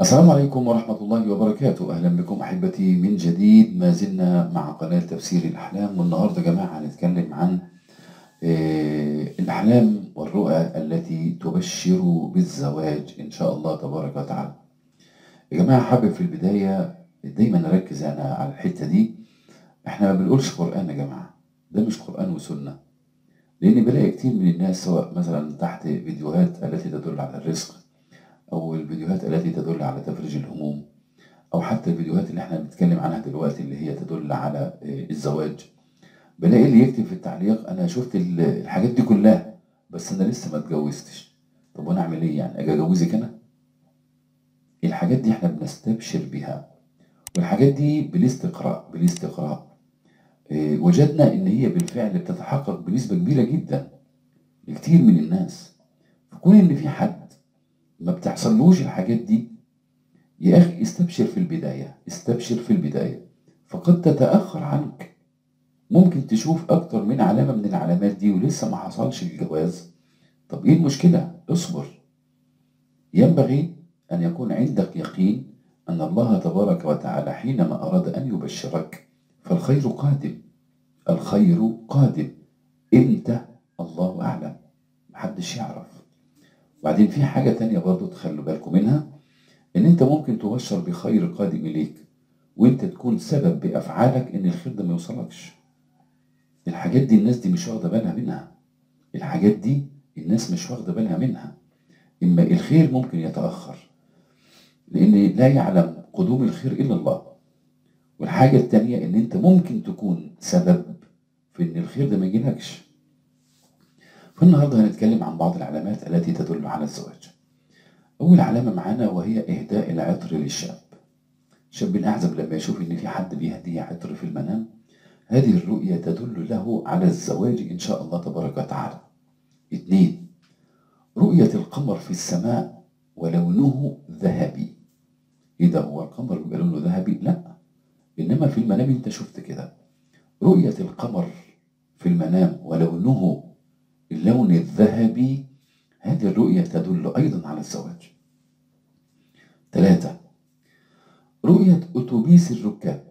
السلام عليكم ورحمة الله وبركاته أهلا بكم أحبتي من جديد ما زلنا مع قناة تفسير الأحلام والنهاردة يا جماعة هنتكلم عن آه، الأحلام والرؤى التي تبشر بالزواج إن شاء الله تبارك وتعالى يا جماعة حابب في البداية دايما نركز أنا على الحتة دي احنا ما بنقولش قرآن يا جماعة ده مش قرآن وسنة لأن بلاقي كتير من الناس سواء مثلا تحت فيديوهات التي تدل على الرزق أو الفيديوهات التي تدل على تفريج الهموم أو حتى الفيديوهات اللي احنا بنتكلم عنها دلوقتي اللي هي تدل على آه، الزواج بلاقي اللي يكتب في التعليق أنا شفت ال- الحاجات دي كلها بس أنا لسه ما اتجوزتش طب وأنا أعمل إيه يعني أجي أجوزك أنا؟ الحاجات دي احنا بنستبشر بها والحاجات دي بالاستقراء بالاستقراء آه، وجدنا ان هي بالفعل بتتحقق بنسبة كبيرة جدا لكتير من الناس فكون ان في حد ما بتحصلوش الحاجات دي يا اخي استبشر في البداية استبشر في البداية فقد تتأخر عنك ممكن تشوف اكتر من علامة من العلامات دي ولسه ما حصلش الجواز طب ايه المشكلة اصبر ينبغي أن يكون عندك يقين أن الله تبارك وتعالى حينما أراد أن يبشرك فالخير قادم الخير قادم إمتى الله أعلم محدش يعرف وبعدين في حاجة تانية برضو تخلوا بالكم منها إن أنت ممكن تبشر بخير قادم إليك وأنت تكون سبب بأفعالك إن الخير ده ما يوصلكش الحاجات دي الناس دي مش واخدة بالها منها الحاجات دي الناس مش واخدة بالها منها إما الخير ممكن يتأخر لأن لا يعلم قدوم الخير إلا الله والحاجة التانية إن أنت ممكن تكون سبب في إن الخير ده ما يجيلكش فالنهاردة هنتكلم عن بعض العلامات التي تدل على الزواج أول علامة معانا وهي إهداء العطر للشاب الشاب الأعزب لما يشوف إن في حد بيهديه عطر في المنام هذه الرؤية تدل له على الزواج إن شاء الله تبارك وتعالى اثنين رؤية القمر في السماء ولونه ذهبي ايه ده هو القمر بيبقى لونه ذهبي لا انما في المنام انت شفت كده رؤية القمر في المنام ولونه اللون الذهبي هذه الرؤية تدل أيضا على الزواج ثلاثة رؤية أتوبيس الركاب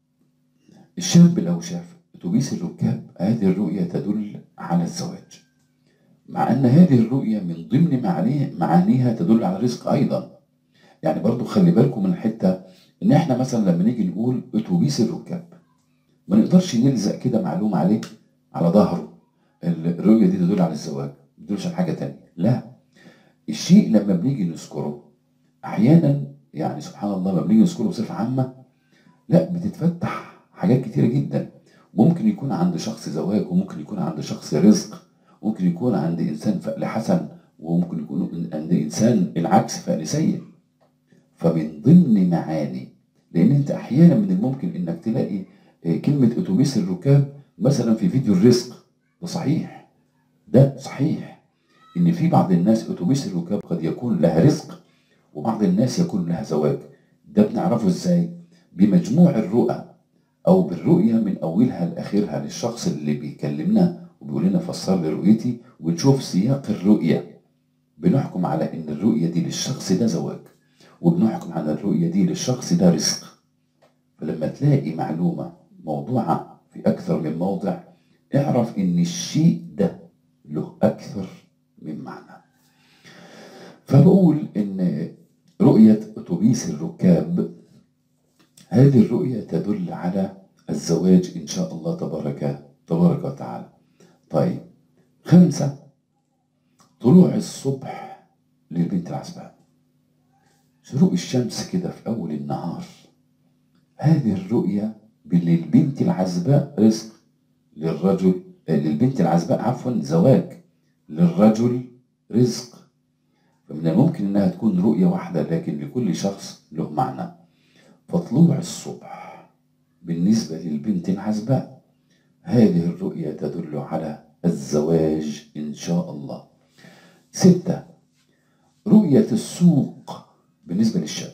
الشاب لو شاف أتوبيس الركاب هذه الرؤية تدل على الزواج مع أن هذه الرؤية من ضمن معانيها, معانيها تدل على الرزق أيضا يعني برضو خلي بالكم من الحتة إن إحنا مثلا لما نيجي نقول أتوبيس الركاب ما نقدرش نلزق كده معلومة عليه على ظهره الرؤية دي تدل على الزواج ما تدلش على حاجة تانية لا الشيء لما بنيجي نذكره أحيانا يعني سبحان الله لما بنيجي نذكره بصفة عامة لا بتتفتح حاجات كتيرة جدا ممكن يكون عند شخص زواج وممكن يكون عند شخص رزق ممكن يكون عند إنسان فأل حسن وممكن يكون عند إنسان العكس فأل سيء فمن ضمن معاني لأن أنت أحيانا من الممكن إنك تلاقي آه، كلمة أتوبيس الركاب مثلا في فيديو الرزق ده صحيح ده صحيح إن في بعض الناس أتوبيس الركاب قد يكون لها رزق وبعض الناس يكون لها زواج ده بنعرفه إزاي بمجموع الرؤى أو بالرؤية من أولها لآخرها للشخص اللي بيكلمنا وبيقول لنا فسر لي رؤيتي ونشوف سياق الرؤية بنحكم على إن الرؤية دي للشخص ده زواج وبنحكم على الرؤية دي للشخص ده رزق فلما تلاقي معلومة موضوعة في أكثر من موضع اعرف إن الشيء ده له أكثر من معنى فبقول إن رؤية أتوبيس الركاب هذه الرؤية تدل على الزواج إن شاء الله تبارك تبارك وتعالى طيب خمسة طلوع الصبح للبنت العزباء شروق الشمس كده في أول النهار هذه الرؤية للبنت العزباء رزق للرجل آه، للبنت العزباء عفوا زواج للرجل رزق فمن الممكن انها تكون رؤية واحدة لكن لكل شخص له معنى فطلوع الصبح بالنسبة للبنت العزباء هذه الرؤية تدل على الزواج إن شاء الله ستة رؤية السوق بالنسبة للشاب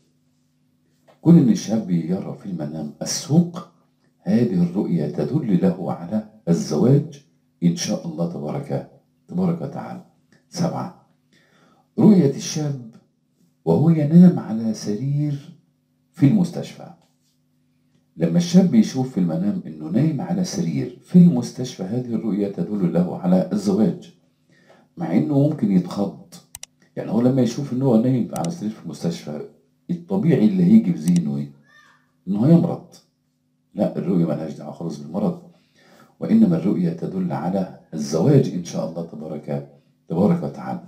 كل ان الشاب يرى في المنام السوق هذه الرؤية تدل له على الزواج إن شاء الله تبارك تبارك وتعالى سبعة رؤية الشاب وهو ينام على سرير في المستشفى لما الشاب يشوف في المنام انه نايم على سرير في المستشفى هذه الرؤية تدل له على الزواج مع انه ممكن يتخض يعني هو لما يشوف انه هو نايم على سرير في المستشفى الطبيعي اللي هيجي في ذهنه ايه؟ انه هيمرض لا الرؤية ملهاش دعوة خالص بالمرض وإنما الرؤية تدل على الزواج إن شاء الله تبارك تبارك وتعالى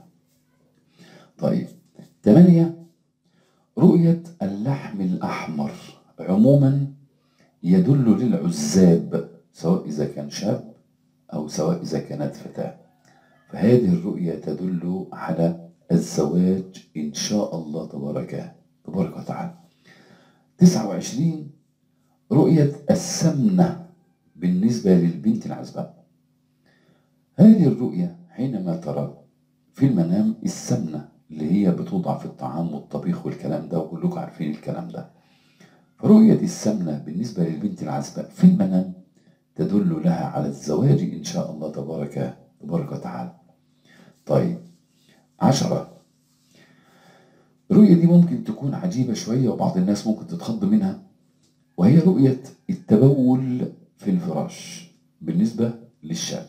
طيب ثمانية رؤية اللحم الأحمر عموما يدل للعزاب سواء إذا كان شاب أو سواء إذا كانت فتاة فهذه الرؤية تدل على الزواج إن شاء الله تبارك تبارك وتعالى 29 رؤية السمنة بالنسبة للبنت العزباء هذه الرؤية حينما ترى في المنام السمنة اللي هي بتوضع في الطعام والطبيخ والكلام ده وكلكم عارفين الكلام ده فرؤية السمنة بالنسبة للبنت العزباء في المنام تدل لها على الزواج إن شاء الله تبارك تبارك وتعالى طيب عشرة الرؤية دي ممكن تكون عجيبة شوية وبعض الناس ممكن تتخض منها وهي رؤية التبول في الفراش بالنسبة للشاب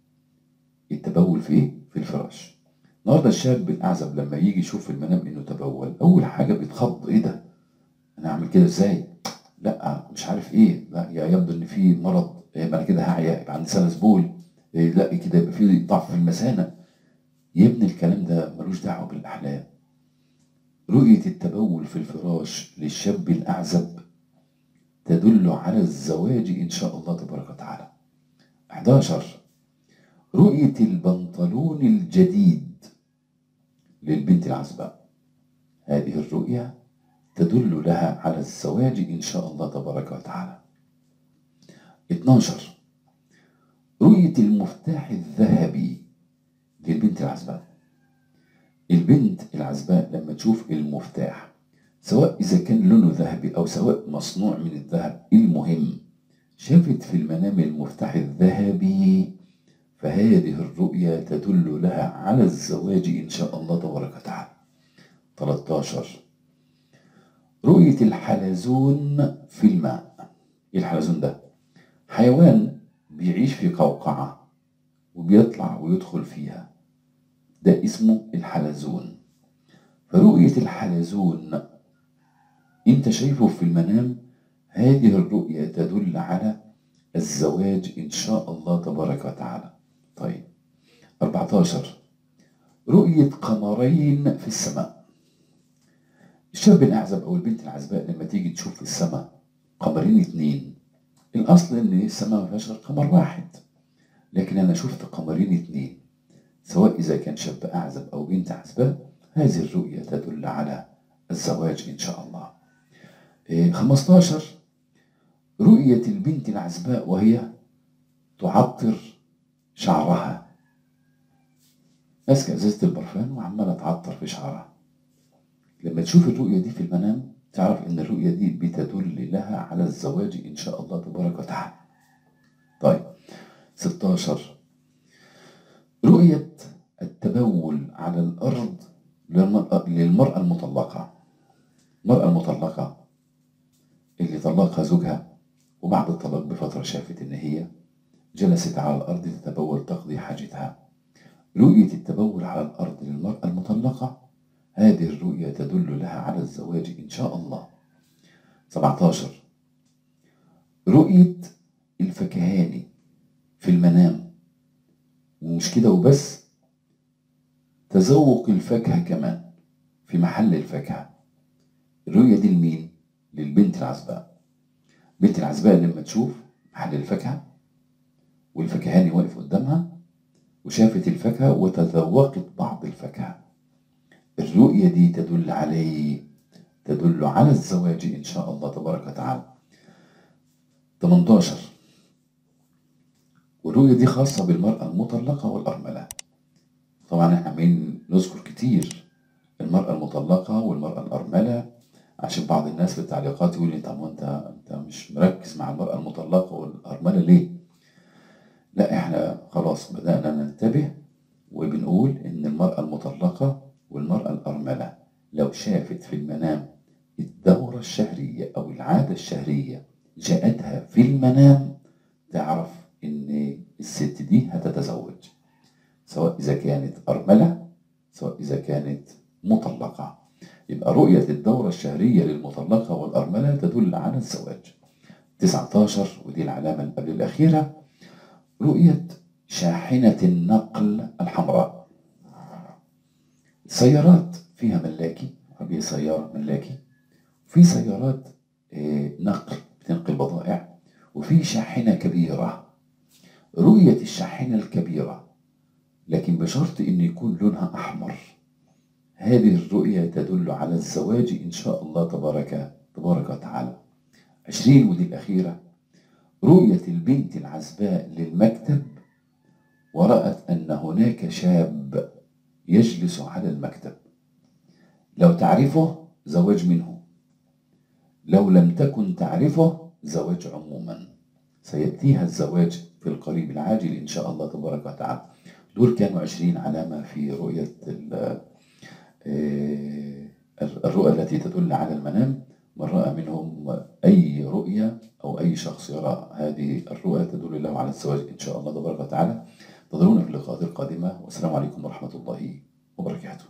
التبول في ايه؟ في الفراش النهارده الشاب الأعزب لما يجي يشوف في المنام إنه تبول أول حاجة بيتخض إيه ده؟ أنا أعمل كده إزاي؟ لا مش عارف إيه لا يا يبدو إن في مرض يبقى أنا كده هعيا يبقى عندي سلس بول إيه لا كده يبقى في ضعف في المثانة يا ابني الكلام ده ملوش دعوة بالأحلام رؤية التبول في الفراش للشاب الأعزب تدل على الزواج إن شاء الله تبارك وتعالى 11 رؤية البنطلون الجديد للبنت العزباء هذه الرؤية تدل لها على الزواج إن شاء الله تبارك وتعالى 12 رؤية المفتاح الذهبي للبنت العزباء البنت العزباء لما تشوف المفتاح سواء إذا كان لونه ذهبي أو سواء مصنوع من الذهب المهم شافت في المنام المفتاح الذهبي فهذه الرؤيا تدل لها على الزواج إن شاء الله تبارك وتعالى 13 رؤية الحلزون في الماء إيه الحلزون ده؟ حيوان بيعيش في قوقعة وبيطلع ويدخل فيها ده اسمه الحلزون فرؤية الحلزون انت شايفه في المنام هذه الرؤية تدل على الزواج إن شاء الله تبارك وتعالى طيب 14 رؤية قمرين في السماء الشاب الأعزب أو البنت العزباء لما تيجي تشوف في السماء قمرين اتنين الأصل إن السماء ما فيهاش غير قمر واحد لكن أنا شفت قمرين اتنين سواء إذا كان شاب أعزب أو بنت عزباء هذه الرؤية تدل على الزواج إن شاء الله إيه، 15 رؤية البنت العزباء وهي تعطر شعرها ماسكة ازازة البرفان وعمالة تعطر في شعرها لما تشوف الرؤية دي في المنام تعرف ان الرؤية دي بتدل لها على الزواج ان شاء الله تبارك وتعالى طيب 16 رؤية التبول على الأرض للمرأة, للمرأة المطلقة المرأة المطلقة اللي طلقها زوجها وبعد الطلاق بفترة شافت إن هي جلست على الأرض تتبول تقضي حاجتها رؤية التبول على الأرض للمرأة المطلقة هذه الرؤية تدل لها على الزواج إن شاء الله 17 رؤية الفكهاني في المنام ومش كده وبس تذوق الفاكهة كمان في محل الفاكهة الرؤية دي لمين؟ للبنت العزباء بنت العزباء لما تشوف محل الفاكهة والفكهاني واقف قدامها وشافت الفاكهة وتذوقت بعض الفاكهة الرؤية دي تدل عليه تدل على الزواج إن شاء الله تبارك وتعالى 18 والرؤية دي خاصة بالمرأة المطلقة والأرملة طبعا احنا عمالين نذكر كتير المرأة المطلقة والمرأة الأرملة عشان بعض الناس في التعليقات يقول لي طب وانت انت مش مركز مع المرأة المطلقة والأرملة ليه؟ لا احنا خلاص بدأنا ننتبه وبنقول ان المرأة المطلقة والمرأة الأرملة لو شافت في المنام الدورة الشهرية أو العادة الشهرية جاءتها في المنام تعرف إن الست دي هتتزوج سواء إذا كانت أرملة سواء إذا كانت مطلقة يبقى رؤية الدورة الشهرية للمطلقة والأرملة تدل على الزواج 19 ودي العلامة اللي قبل الأخيرة رؤية شاحنة النقل الحمراء سيارات فيها ملاكي هذه سيارة ملاكي في سيارات آه، نقل بتنقل بضائع وفي شاحنة كبيرة رؤية الشاحنة الكبيرة لكن بشرط أن يكون لونها أحمر هذه الرؤية تدل على الزواج إن شاء الله تبارك تبارك وتعالى عشرين ودي الأخيرة رؤية البنت العزباء للمكتب ورأت أن هناك شاب يجلس على المكتب لو تعرفه زواج منه لو لم تكن تعرفه زواج عموما سيأتيها الزواج في القريب العاجل إن شاء الله تبارك وتعالى دول كانوا عشرين علامة في رؤية آه، الرؤى التي تدل على المنام من رأى منهم أي رؤية أو أي شخص يرى هذه الرؤى تدل له على الزواج إن شاء الله تبارك وتعالى انتظرونا في اللقاءات القادمة والسلام عليكم ورحمة الله وبركاته